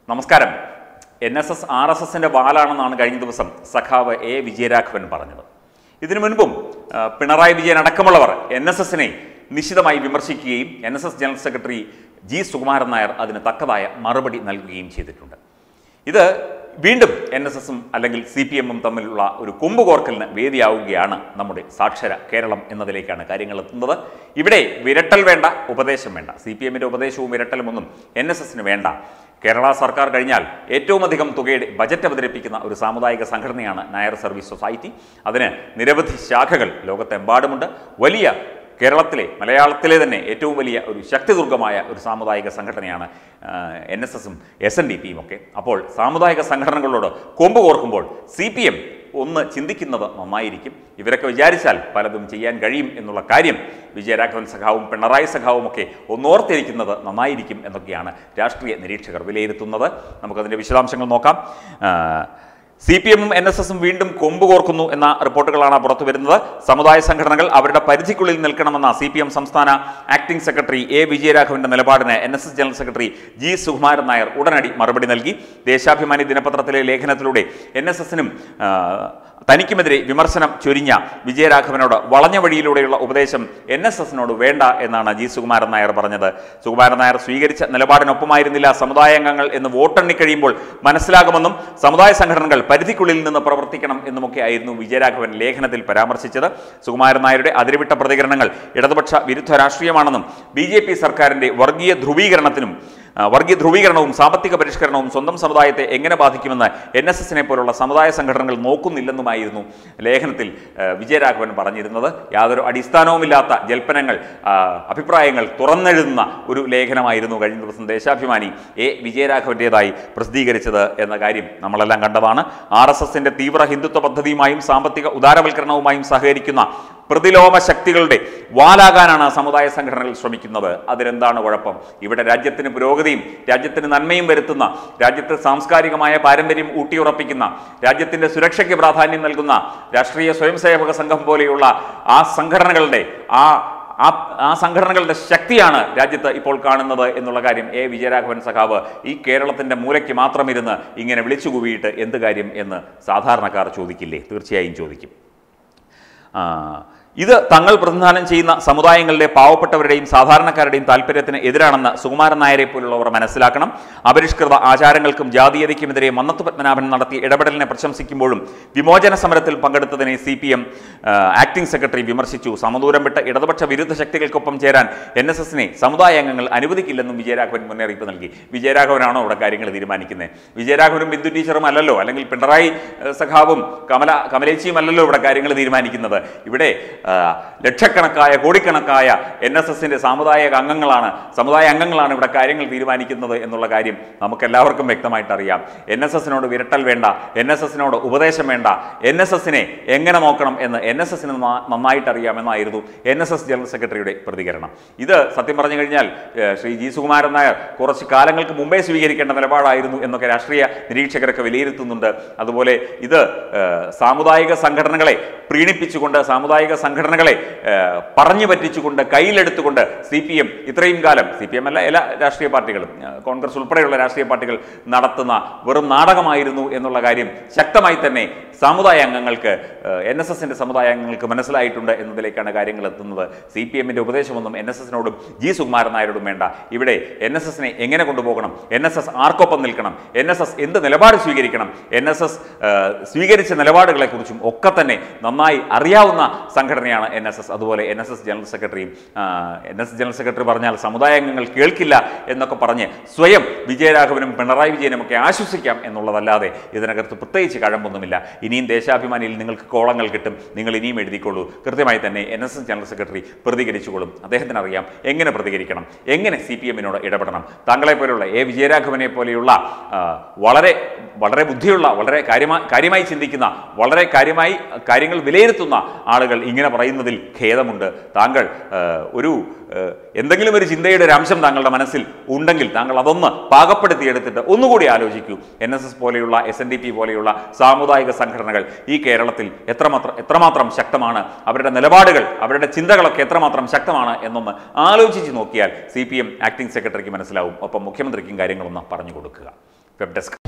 നമസ്കാരം N S S R S എസിൻ്റെ വാലാണെന്നാണ് കഴിഞ്ഞ ദിവസം സഖാവ് എ വിജയരാഘവൻ പറഞ്ഞത് ഇതിനു മുൻപും ആ, പിണറായി വിജയൻ അടക്കമുള്ളവർ എൻ എസ് എസിനെ നിശിതമായി വിമർശിക്കുകയും N S S general secretary G Sukumaran Nair അതിന് തക്കതായ മറുപടി നൽകുകയും ചെയ്തിട്ടുണ്ട് ഇത് വീണ്ടും എൻ എസ് എസും അല്ലെങ്കിൽ സി പി എമ്മും തമ്മിലുള്ള ഒരു കൊമ്പുകോർക്കലിന് വേദിയാവുകയാണ് നമ്മുടെ സാക്ഷര കേരളം എന്നതിലേക്കാണ് കാര്യങ്ങൾ എത്തുന്നത് ഇവിടെ വിരട്ടൽ വേണ്ട ഉപദേശം വേണ്ട സി പി എമ്മിൻ്റെ ഉപദേശവും വിരട്ടലും ഒന്നും എൻ എസ് എസിന് വേണ്ട കേരള സർക്കാർ കഴിഞ്ഞാൽ ഏറ്റവും അധികം തുകയുടെ ബജറ്റ് അവതരിപ്പിക്കുന്ന ഒരു സാമുദായിക സംഘടനയാണ് നായർ സർവീസ് സൊസൈറ്റി അതിന് നിരവധി ശാഖകൾ ലോകത്തെമ്പാടുമുണ്ട് വലിയ കേരളത്തിലെ മലയാളത്തിലെ തന്നെ ഏറ്റവും വലിയ ഒരു ശക്തിദുർഗമായ ഒരു സാമുദായിക സംഘടനയാണ് എൻ എസ് എസും എസ് എൻ ഡി പിയും ഒക്കെ അപ്പോൾ സാമുദായിക സംഘടനകളോട് കൊമ്പ് കോർക്കുമ്പോൾ സി പി എം ഒന്ന് ചിന്തിക്കുന്നത് നന്നായിരിക്കും ഇവരൊക്കെ വിചാരിച്ചാൽ പലതും ചെയ്യാൻ കഴിയും എന്നുള്ള കാര്യം വിജയരാഘവൻ സഖാവും പിണറായി സഖാവും ഒക്കെ ഒന്നോർത്തിരിക്കുന്നത് നന്നായിരിക്കും എന്നൊക്കെയാണ് രാഷ്ട്രീയ നിരീക്ഷകർ വിലയിരുത്തുന്നത് നമുക്കതിൻ്റെ വിശദാംശങ്ങൾ നോക്കാം ആ, സി പി എമ്മും എൻ എസ് എസും വീണ്ടും കൊമ്പ് കോർക്കുന്നു എന്ന റിപ്പോർട്ടുകളാണ് പുറത്തു വരുന്നത് സമുദായ സംഘടനകൾ അവരുടെ പരിധിക്കുള്ളിൽ നിൽക്കണമെന്ന സി പി എം സംസ്ഥാന ആക്ടിംഗ് സെക്രട്ടറി എ വിജയരാഘവന്റെ നിലപാടിന് N S S general secretary G Sukumaran Nair ഉടനടി മറുപടി നൽകി ദേശാഭിമാനി ദിനപത്രത്തിലെ ലേഖനത്തിലൂടെ എൻ എസ് എസിനും തനിക്കുമെതിരെ വിമർശനം ചൊരിഞ്ഞ വിജയരാഘവനോട് വളഞ്ഞ വഴിയിലൂടെയുള്ള ഉപദേശം എൻ എസ് എസിനോട് വേണ്ട എന്നാണ് ജി സുകുമാരൻ നായർ പറഞ്ഞത് സുകുമാരൻ നായർ സ്വീകരിച്ച നിലപാടിനൊപ്പമായിരുന്നില്ല സമുദായാംഗങ്ങൾ എന്ന് വോട്ടെണ്ണി കഴിയുമ്പോൾ മനസ്സിലാകുമെന്നും സമുദായ സംഘടനകൾ പരിധിക്കുള്ളിൽ നിന്ന് പ്രവർത്തിക്കണം എന്നുമൊക്കെ ആയിരുന്നു വിജയരാഘവൻ ലേഖനത്തിൽ പരാമർശിച്ചത് സുകുമാരൻ നായരുടെ അതിരുവിട്ട പ്രതികരണങ്ങൾ ഇടതുപക്ഷ വിരുദ്ധ രാഷ്ട്രീയമാണെന്നും ബി ജെ പി സർക്കാരിന്റെ വർഗീയ ധ്രുവീകരണത്തിനും ആ, വർഗീയ ധ്രുവീകരണവും സാമ്പത്തിക പരിഷ്കരണവും സ്വന്തം സമുദായത്തെ എങ്ങനെ ബാധിക്കുമെന്ന് എൻ എസ് എസിനെ പോലുള്ള സമുദായ സംഘടനകൾ നോക്കുന്നില്ലെന്നുമായിരുന്നു ലേഖനത്തിൽ ആ, വിജയരാഘവൻ പറഞ്ഞിരുന്നത് യാതൊരു അടിസ്ഥാനവുമില്ലാത്ത ജൽപ്പനങ്ങൾ ആ, അഭിപ്രായങ്ങൾ തുറന്നെഴുതുന്ന ഒരു ലേഖനമായിരുന്നു കഴിഞ്ഞ ദിവസം ദേശാഭിമാനി എ വിജയരാഘവൻ്റേതായി പ്രസിദ്ധീകരിച്ചത് എന്ന കാര്യം നമ്മളെല്ലാം കണ്ടതാണ് ആർ എസ് എസിന്റെ തീവ്ര ഹിന്ദുത്വ പദ്ധതിയുമായും സാമ്പത്തിക ഉദാരവൽക്കരണവുമായും സഹകരിക്കുന്ന പ്രതിലോമ ശക്തികളുടെ വാലാകാനാണ് സമുദായ സംഘടനകൾ ശ്രമിക്കുന്നത് അതിലെന്താണ് കുഴപ്പം ഇവിടെ രാജ്യത്തിന് പുരോഗതിയും രാജ്യത്തിന് നന്മയും വരുത്തുന്ന രാജ്യത്ത് സാംസ്കാരികമായ പാരമ്പര്യം ഊട്ടിയുറപ്പിക്കുന്ന രാജ്യത്തിന്റെ സുരക്ഷയ്ക്ക് പ്രാധാന്യം നൽകുന്ന രാഷ്ട്രീയ സ്വയംസേവക സംഘം പോലെയുള്ള ആ സംഘടനകളുടെ ആ ആ ആ സംഘടനകളുടെ ശക്തിയാണ് രാജ്യത്ത് ഇപ്പോൾ കാണുന്നത് എന്നുള്ള കാര്യം എ വിജയരാഘവൻ സഖാവ് ഈ കേരളത്തിന്റെ മൂലയ്ക്ക് മാത്രം ഇരുന്ന് ഇങ്ങനെ വിളിച്ചു കൂവിയിട്ട് എന്ത് കാര്യം എന്ന് സാധാരണക്കാർ ചോദിക്കില്ലേ തീർച്ചയായും ചോദിക്കും ആ, ഇത് തങ്ങൾ പ്രതിനിധാനം ചെയ്യുന്ന സമുദായങ്ങളിലെ പാവപ്പെട്ടവരുടെയും സാധാരണക്കാരുടെയും താല്പര്യത്തിന് എതിരാണെന്ന് സുകുമാരൻ നായരെ പോലുള്ളവർ മനസ്സിലാക്കണം അപരിഷ്കൃത ആചാരങ്ങൾക്കും ജാതീയതയ്ക്കുമെതിരെ മന്നത്ത് പത്മനാഭൻ നടത്തിയ ഇടപെടലിനെ പ്രശംസിക്കുമ്പോഴും വിമോചന സമരത്തിൽ പങ്കെടുത്തതിനെ C P M acting secretary വിമർശിച്ചു സമദൂരം വിട്ട ഇടതുപക്ഷ വിരുദ്ധ ശക്തികൾക്കൊപ്പം ചേരാൻ എൻ എസ് എസിനെ സമുദായ അംഗങ്ങൾ അനുവദിക്കില്ലെന്നും വിജയരാഘവൻ മുന്നറിയിപ്പ് നൽകി വിജയരാഘവനാണോ ഇവിടെ കാര്യങ്ങൾ തീരുമാനിക്കുന്നത് വിജയരാഘവനും ബിന്ദു ടീച്ചറും അല്ലല്ലോ അല്ലെങ്കിൽ പിണറായി ഏഹ്, സഖാവും കമല കമലേച്ചിയും അല്ലല്ലോ ഇവിടെ കാര്യങ്ങൾ തീരുമാനിക്കുന്നത് ഇവിടെ ആ, ലക്ഷക്കണക്കായ കോടിക്കണക്കായ എൻ എസ് എസിന്റെ സാമുദായിക അംഗങ്ങളാണ് സമുദായ അംഗങ്ങളാണ് ഇവിടെ കാര്യങ്ങൾ തീരുമാനിക്കുന്നത് എന്നുള്ള കാര്യം നമുക്ക് എല്ലാവർക്കും വ്യക്തമായിട്ട് അറിയാം എൻ എസ് എസിനോട് വിരട്ടൽ വേണ്ട എൻ എസ് എസിനോട് ഉപദേശം വേണ്ട എൻ എസ് എസിനെ എങ്ങനെ നോക്കണം എന്ന് എൻ എസ് എസിന് നന്നായിട്ട് അറിയാമെന്നായിരുന്നു എൻ എസ് എസ് ജനറൽ സെക്രട്ടറിയുടെ പ്രതികരണം ഇത് സത്യം പറഞ്ഞു കഴിഞ്ഞാൽ ഏഹ്, ശ്രീ ജി സുകുമാരൻ നായർ കുറച്ച് കാലങ്ങൾക്ക് മുമ്പേ സ്വീകരിക്കേണ്ട നിലപാടായിരുന്നു എന്നൊക്കെ രാഷ്ട്രീയ നിരീക്ഷകരൊക്കെ വിലയിരുത്തുന്നുണ്ട് അതുപോലെ ഇത് ഏഹ്, സാമുദായിക സംഘടനകളെ പ്രീണിപ്പിച്ചുകൊണ്ട് സാമുദായിക സംഘടനകളെ ഏഹ്, പറഞ്ഞു പറ്റിച്ചുകൊണ്ട് കയ്യിലെടുത്തുകൊണ്ട് സി പി എം ഇത്രയും കാലം സി പി എം അല്ല എല്ലാ രാഷ്ട്രീയ പാർട്ടികളും ഏഹ്, കോൺഗ്രസ് ഉൾപ്പെടെയുള്ള രാഷ്ട്രീയ പാർട്ടികൾ നടത്തുന്ന വെറും നാടകമായിരുന്നു എന്നുള്ള കാര്യം ശക്തമായി തന്നെ സമുദായ അംഗങ്ങൾക്ക് എൻ എസ് എസിന്റെ സമുദായ അംഗങ്ങൾക്ക് മനസ്സിലായിട്ടുണ്ട് എന്നതിലേക്കാണ് കാര്യങ്ങൾ എത്തുന്നത് സി പി എമ്മിന്റെ ഉപദേശമൊന്നും എൻ എസ് എസിനോടും ജി സുകുമാരൻ നായരോടും വേണ്ട ഇവിടെ എൻ എസ് എസിനെ എങ്ങനെ കൊണ്ടുപോകണം എൻ എസ് എസ് ആർക്കൊപ്പം നിൽക്കണം എൻ എസ് എസ് എന്ത് നിലപാട് സ്വീകരിക്കണം എൻ എസ് എസ് സ്വീകരിച്ച നിലപാടുകളെക്കുറിച്ചും ഒക്കെ തന്നെ നന്നായി അറിയാവുന്ന സംഘടനയാണ് എൻ എസ് എസ് അതുപോലെ എൻ എസ് എസ് ജനറൽ സെക്രട്ടറിയും എൻ എസ് ജനറൽ സെക്രട്ടറി പറഞ്ഞാൽ സമുദായ അംഗങ്ങൾ കേൾക്കില്ല എന്നൊക്കെ പറഞ്ഞ് സ്വയം വിജയരാഘവനും പിണറായി വിജയനും ഒക്കെ ആശ്വസിക്കാം എന്നുള്ളതല്ലാതെ ഇതിനകത്ത് പ്രത്യേകിച്ച് കഴമ്പൊന്നുമില്ല ഇനിയും ദേശാഭിമാനിയിൽ നിങ്ങൾക്ക് കോളങ്ങൾ കിട്ടും നിങ്ങൾ ഇനിയും എഴുതിക്കോളൂ കൃത്യമായി തന്നെ N S S general secretary പ്രതികരിച്ചുകൊള്ളും അദ്ദേഹത്തിന് അറിയാം എങ്ങനെ പ്രതികരിക്കണം എങ്ങനെ സി പി എമ്മിനോട് ഇടപെടണം താങ്കളെ പോലെയുള്ള എ വിജയരാഘവനെ പോലെയുള്ള ആ, വളരെ വളരെ ബുദ്ധിയുള്ള വളരെ കാര്യമായി കാര്യമായി ചിന്തിക്കുന്ന വളരെ കാര്യമായി കാര്യങ്ങൾ വിലയിരുത്തുന്ന ആളുകൾ ഇങ്ങനെ പറയുന്നതിൽ ഖേദമുണ്ട് താങ്കൾ ആ, ഒരു ആ, എന്തെങ്കിലും ഒരു ചിന്തയുടെ ഒരു അംശം താങ്കളുടെ മനസ്സിൽ ഉണ്ടെങ്കിൽ താങ്കൾ അതൊന്ന് പാകപ്പെടുത്തിയെടുത്തിട്ട് ഒന്നുകൂടി ആലോചിക്കൂ എൻ എസ് എസ് പോലെയുള്ള എസ് എൻ ഡി പി പോലെയുള്ള സാമുദായിക സംഘടനകൾ ഈ കേരളത്തിൽ എത്രമാത്രം എത്രമാത്രം ശക്തമാണ് അവരുടെ നിലപാടുകൾ അവരുടെ ചിന്തകളൊക്കെ എത്രമാത്രം ശക്തമാണ് എന്നൊന്ന് ആലോചിച്ച് നോക്കിയാൽ സി പി എം ആക്ടിംഗ് സെക്രട്ടറിക്ക് മനസ്സിലാവും ഒപ്പം മുഖ്യമന്ത്രിക്കും കാര്യങ്ങളൊന്ന് പറഞ്ഞു കൊടുക്കുക വെബ് ഡെസ്ക്